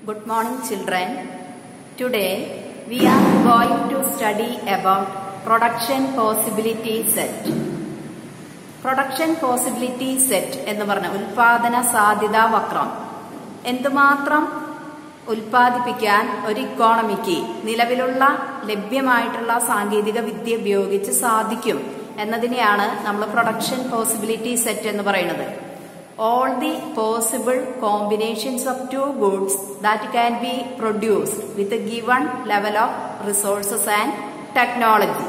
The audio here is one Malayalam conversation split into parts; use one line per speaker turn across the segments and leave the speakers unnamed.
Good morning, children. Today we are going to study about production possibility set. Production possibility set എന്ന് പറഞ്ഞ ഉൽപാദന സാധ്യതാ വക്രം എന്തുമാത്രം ഉൽപ്പാദിപ്പിക്കാൻ ഒരു ഇക്കോണമിക്ക് നിലവിലുള്ള ലഭ്യമായിട്ടുള്ള സാങ്കേതിക വിദ്യ ഉപയോഗിച്ച് സാധിക്കും എന്നതിനെയാണ് നമ്മൾ പ്രൊഡക്ഷൻ പോസിബിലിറ്റി സെറ്റ് എന്ന് പറയുന്നത് all the possible combinations of two goods that can be produced with given level of resources and technology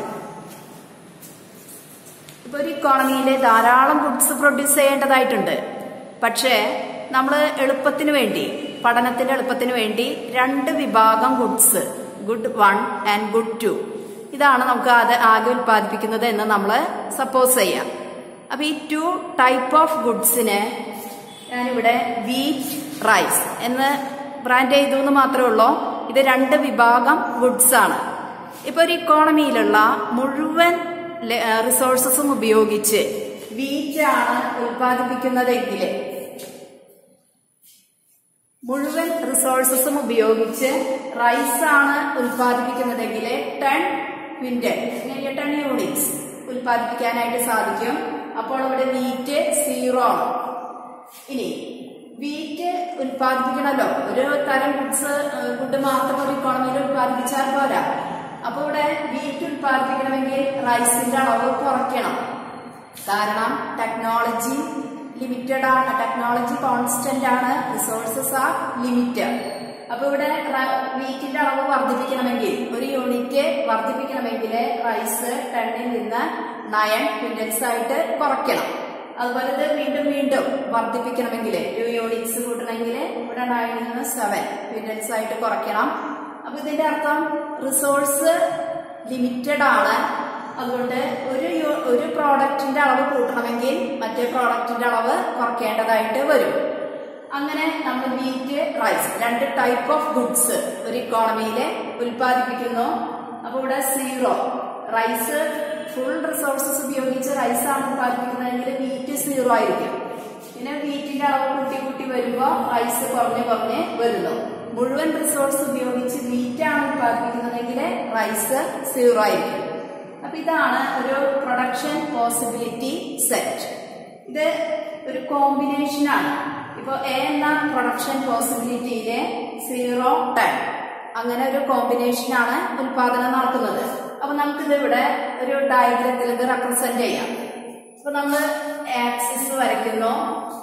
ഇപ്പൊ ഒരു ഇക്കോണമിയിൽ ധാരാളം ഗുഡ്സ് പ്രൊഡ്യൂസ് ചെയ്യേണ്ടതായിട്ടുണ്ട് പക്ഷേ നമ്മൾ എളുപ്പത്തിന് വേണ്ടി പഠനത്തിന്റെ എളുപ്പത്തിന് വേണ്ടി രണ്ട് വിഭാഗം goods good one and good two ഇതാണ് നമുക്ക് അത് ആകെ ഉൽപ്പാദിപ്പിക്കുന്നത് എന്ന് നമ്മൾ സപ്പോസ് ചെയ്യാം അപ്പൊ ഈ ടു ടൈപ്പ് ഓഫ് ഗുഡ്സിന് ഞാനിവിടെ വീറ്റ് റൈസ് എന്ന് ബ്രാൻഡ് ചെയ്തു എന്ന് മാത്രമേ ഉള്ളൂ ഇത് രണ്ട് വിഭാഗം ഗുഡ്സ് ആണ് ഇപ്പൊ ഒരു ഇക്കോണമിയിലുള്ള മുഴുവൻ റിസോഴ്സസും ഉപയോഗിച്ച് വീറ്റ് ആണ് ഉൽപ്പാദിപ്പിക്കുന്നതെങ്കിൽ മുഴുവൻ റിസോഴ്സസും ഉപയോഗിച്ച് റൈസ് ആണ് ഉൽപ്പാദിപ്പിക്കുന്നതെങ്കിൽ ടെൻ ക്വിന്റൽ ടെൻ യൂണിറ്റ്സ് ഉൽപ്പാദിപ്പിക്കാനായിട്ട് സാധിക്കും അപ്പോൾ ഇവിടെ വീറ്റ് സീറോ ആണ് ഇനി വീറ്റ് ഉൽപ്പാദിപ്പിക്കണമല്ലോ ഒരു തരം ഗുഡ്സ് ഗുഡ് മാത്രം ഒരു ഇക്കോണമിയിൽ ഉൽപ്പാദിപ്പിച്ചാൽ പോരാ അപ്പൊ ഇവിടെ വീറ്റ് ഉൽപ്പാദിപ്പിക്കണമെങ്കിൽ റൈസിന്റെ അളവ് കുറയ്ക്കണം കാരണം ടെക്നോളജി ലിമിറ്റഡ് ആണ് ടെക്നോളജി കോൺസ്റ്റന്റ് ആണ് റിസോഴ്സസ് ആർ ലിമിറ്റഡ് അപ്പൊ ഇവിടെ വീറ്റിന്റെ അളവ് വർദ്ധിപ്പിക്കണമെങ്കിൽ ഒരു യൂണിറ്റ് വർദ്ധിപ്പിക്കണമെങ്കിൽ റൈസ് ടെണ്ണിൽ നിന്ന് നയൻ ക്വിന്റൽസ് ആയിട്ട് കുറയ്ക്കണം അതുപോലെ ഇത് വീണ്ടും വീണ്ടും വർദ്ധിപ്പിക്കണമെങ്കിൽ ടു യൂണിറ്റ്സ് കൂട്ടണമെങ്കിൽ ഇവിടെ നയനിൽ നിന്ന് സെവൻ ക്വിന്റൽസ് ആയിട്ട് കുറയ്ക്കണം അപ്പൊ ഇതിന്റെ അർത്ഥം റിസോഴ്സ് ലിമിറ്റഡ് ആണ് അതുകൊണ്ട് ഒരു ഒരു പ്രോഡക്റ്റിന്റെ അളവ് കൂട്ടണമെങ്കിൽ മറ്റേ പ്രോഡക്റ്റിന്റെ അളവ് കുറയ്ക്കേണ്ടതായിട്ട് വരും അങ്ങനെ നമ്മൾ വീറ്റ് റൈസ് രണ്ട് ടൈപ്പ് ഓഫ് ഗുഡ്സ് ഒരു ഇക്കോണമിയിൽ ഉൽപ്പാദിപ്പിക്കുന്നു അപ്പൊ ഇവിടെ സീറോ റൈസ് ഫുൾ റിസോഴ്സസ് ഉപയോഗിച്ച് റൈസ് ആണ് ഉൽപ്പാദിപ്പിക്കുന്നതെങ്കിൽ വീറ്റ് സീറോ ആയിരിക്കും പിന്നെ വീറ്റിന്റെ അളവ് കൂട്ടി കൂട്ടി വരുമ്പോൾ റൈസ് കുറഞ്ഞ് കുറഞ്ഞ് വരുന്നു മുഴുവൻ റിസോഴ്സ് ഉപയോഗിച്ച് വീറ്റ് ആണ് ഉൽപ്പാദിപ്പിക്കുന്നതെങ്കിൽ റൈസ് സീറോ ആയിരിക്കും അപ്പൊ ഇതാണ് ഒരു പ്രൊഡക്ഷൻ പോസിബിലിറ്റി സെറ്റ് ഇത് ഒരു കോമ്പിനേഷൻ ആണ് ഇപ്പൊ എ എന്ന പ്രൊഡക്ഷൻ പോസിബിലിറ്റിയിലെ സീറോ ടെൻ അങ്ങനെ ഒരു കോമ്പിനേഷൻ ആണ് ഉൽപാദനം നടക്കുന്നത് അപ്പൊ നമുക്കിത് ഇവിടെ ഒരു ഡയഗ്രത്തിൽ ഇത് റെപ്രസെന്റ് ചെയ്യാം അപ്പൊ നമ്മൾ ആക്സിസ് വരയ്ക്കുന്നു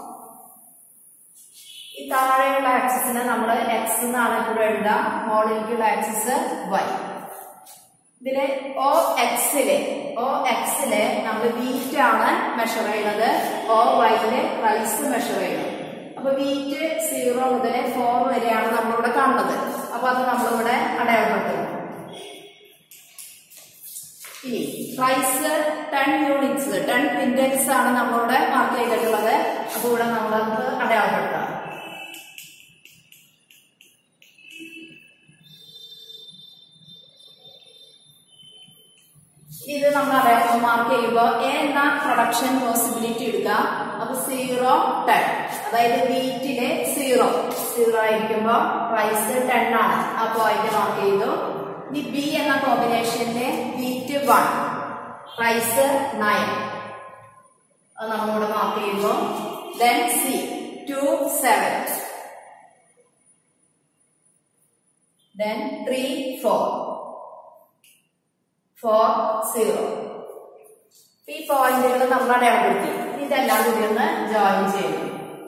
ഈ താഴെയുള്ള ആക്സിസിനെ നമ്മൾ എക്സ് എന്നാണ് ഇവിടെ എഴുതുക മോളിലേക്കുള്ള ആക്സിസ് വൈ ഇതില് ഒ എക്സില് ഒ എക്സില് നമ്മൾ വീറ്റ് ആണ് മെഷർ ചെയ്യുന്നത് ഒ വൈയില് റൈസ് മെഷർ ചെയ്യുന്നത് അപ്പൊ വീറ്റ് സീറോ മുതൽ ഫോർ വരെയാണ് നമ്മളിവിടെ കാണുന്നത് അപ്പൊ അത് നമ്മളിവിടെ അടയാളപ്പെടുത്തുന്നു ഇനി rice ten units ten quintals ആണ് നമ്മളിവിടെ മാർക്ക് ചെയ്തിട്ടുള്ളത് അപ്പൊ ഇവിടെ നമ്മളത് അടയാളപ്പെടുത്താം ഇത് നമ്മൾ അടയാളം മാർക്ക് ചെയ്യുമ്പോൾ എ എന്ന പ്രൊഡക്ഷൻ പോസിബിലിറ്റി എടുക്കുക അപ്പൊ സീറോ ടെൻ അതായത് വീറ്റിലെ സീറോ സീറോ ആയിരിക്കുമ്പോൾ പ്രൈസ് ടെൻ ആണ് ആ പോയിന്റ് മാർക്ക് ചെയ്തു ഇനി ബി എന്ന കോമ്പിനേഷന്റെ വീറ്റ് വൺ പ്രൈസ് നയൻ അത് നമ്മളിവിടെ മാർക്ക് ചെയ്യുമ്പോൾ then C two seven then three four four zero ഈ പോയിന്റുകൾ നമ്മൾ അടയാളപ്പെടുത്തി ഇതെല്ലാം കൂടി ഒന്ന് ജോയിൻ ചെയ്തു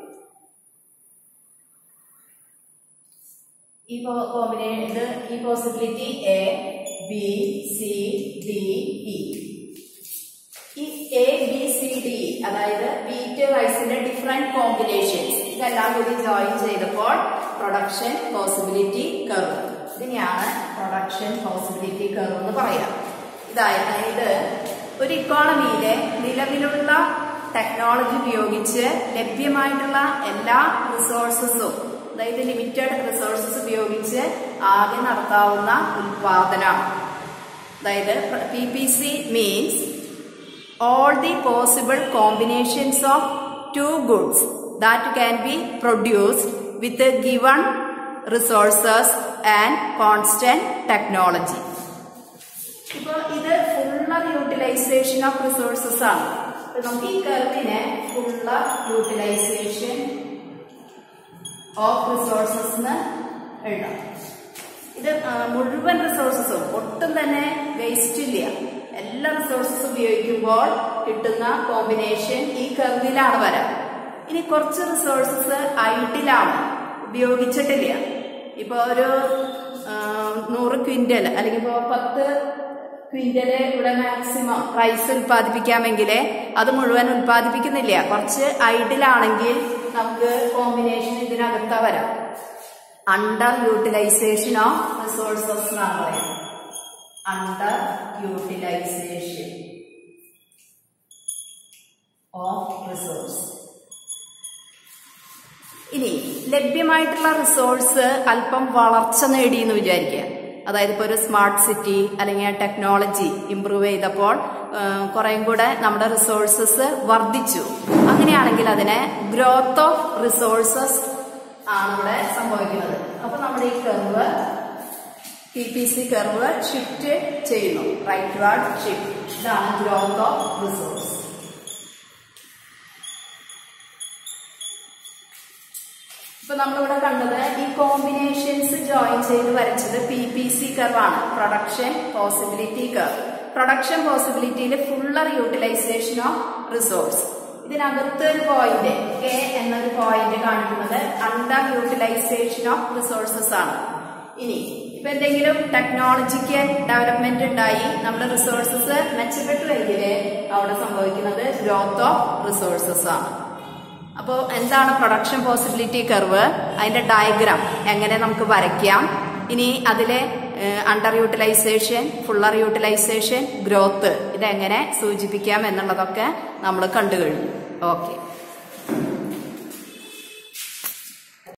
ഈ കോമ്പിനേഷൻ ഇത് ഈ possibility A B C D E ഈ എ ബി സി ഡി അതായത് വീറ്റ് റൈസിന്റെ ഡിഫറെന്റ് കോമ്പിനേഷൻസ് ഇതെല്ലാം കൂടി ജോയിൻ ചെയ്തപ്പോൾ പ്രൊഡക്ഷൻ പോസിബിലിറ്റി കർവ് ഇതിനെയാണ് പ്രൊഡക്ഷൻ പോസിബിലിറ്റി കർവ് എന്ന് പറയാം ഇതായത് ഒരു ഇക്കോണമിയിലെ നിലവിലുള്ള ടെക്നോളജി ഉപയോഗിച്ച് ലഭ്യമായിട്ടുള്ള എല്ലാ റിസോഴ്സസും അതായത് ലിമിറ്റഡ് റിസോഴ്സസ് ഉപയോഗിച്ച് ആകെ നടത്താവുന്ന ഉൽപാദനം അതായത് P P C means all the possible combinations of two goods that can be produced with a given resources and constant technology ഇപ്പൊ ഇത് ഫുള്ളർ യൂട്ടിലൈസേഷൻ ഓഫ് റിസോഴ്സസ് ആണ് ഇപ്പൊ നമുക്ക് ഈ കർവിനെ ഫുള്ളർ യൂട്ടിലൈസേഷൻ ഓഫ് റിസോഴ്സസ് എന്ന് എഴുതാം ഇത് ആ, മുഴുവൻ റിസോഴ്സസും ഒട്ടും തന്നെ വേസ്റ്റ് ഇല്ല എല്ലാ റിസോഴ്സസും ഉപയോഗിക്കുമ്പോൾ കിട്ടുന്ന കോമ്പിനേഷൻ ഈ കർവിലാണ് വരാം ഇനി കുറച്ച് റിസോഴ്സസ് ഐഡിലാണ് ഉപയോഗിച്ചിട്ടില്ല ഇപ്പൊ ഒരു ആ, നൂറ് ക്വിന്റൽ അല്ലെങ്കിൽ ഇപ്പോ പത്ത് ക്വിന്റല് ഇവിടെ മാക്സിമം റൈസ് ഉൽപ്പാദിപ്പിക്കാമെങ്കിൽ അത് മുഴുവൻ ഉൽപ്പാദിപ്പിക്കുന്നില്ല കുറച്ച് ഐഡിലാണെങ്കിൽ നമുക്ക് കോമ്പിനേഷൻ ഇതിനകത്താ വരാം അണ്ടർ യൂട്ടിലൈസേഷൻ ഓഫ് റിസോഴ്സസ് എന്നാണ് പറയുന്നത് അണ്ടർ യൂട്ടിലൈസേഷൻ ഓഫ് റിസോഴ്സ് ഇനി ലഭ്യമായിട്ടുള്ള റിസോഴ്സ് അല്പം വളർച്ച നേടി എന്ന് വിചാരിക്കുക അതായത് ഇപ്പോൾ ഒരു സ്മാർട്ട് സിറ്റി അല്ലെങ്കിൽ ടെക്നോളജി ഇംപ്രൂവ് ചെയ്തപ്പോൾ കുറേയും കൂടെ നമ്മുടെ റിസോഴ്സസ് വർദ്ധിച്ചു അങ്ങനെയാണെങ്കിൽ അതിനെ ഗ്രോത്ത് ഓഫ് റിസോഴ്സസ് ആണ് ഇവിടെ സംഭവിക്കുന്നത് അപ്പൊ നമ്മുടെ ഈ curve P P C curve shift ചെയ്യുന്നു റൈറ്റ് വാർഡ് ഷിഫ്റ്റ് ഇതാണ് ഗ്രോത്ത് ഓഫ് റിസോഴ്സ് ഇപ്പൊ നമ്മളിവിടെ കണ്ടത് ഈ കോമ്പിനേഷൻസ് ജോയിൻ ചെയ്ത് വരച്ചത് പി പി സി കർവാണ് പ്രൊഡക്ഷൻ പോസിബിലിറ്റി കർവ് പ്രൊഡക്ഷൻ പോസിബിലിറ്റിയിൽ ഫുള്ളർ യൂട്ടിലൈസേഷൻ ഓഫ് റിസോഴ്സ് ഇതിനകത്ത് ഒരു പോയിന്റ് കെ എന്നൊരു പോയിന്റ് കാണിക്കുന്നത് അണ്ടർ യൂട്ടിലൈസേഷൻ ഓഫ് റിസോഴ്സസ് ആണ് ഇനി ഇപ്പൊ എന്തെങ്കിലും ടെക്നോളജിക്കൽ ഡെവലപ്മെന്റ് ഉണ്ടായി നമ്മുടെ റിസോഴ്സസ് മെച്ചപ്പെട്ടുവെങ്കിൽ അവിടെ സംഭവിക്കുന്നത് ഗ്രോത്ത് ഓഫ് റിസോഴ്സസ് ആണ് അപ്പോൾ എന്താണ് പ്രൊഡക്ഷൻ പോസിബിലിറ്റി കർവ് അതിന്റെ ഡയഗ്രാം എങ്ങനെ നമുക്ക് വരയ്ക്കാം ഇനി അതിലെ under utilisation fuller utilisation growth ഇതെങ്ങനെ സൂചിപ്പിക്കാം എന്നുള്ളതൊക്കെ നമ്മൾ കണ്ടു കഴിഞ്ഞു ഓക്കെ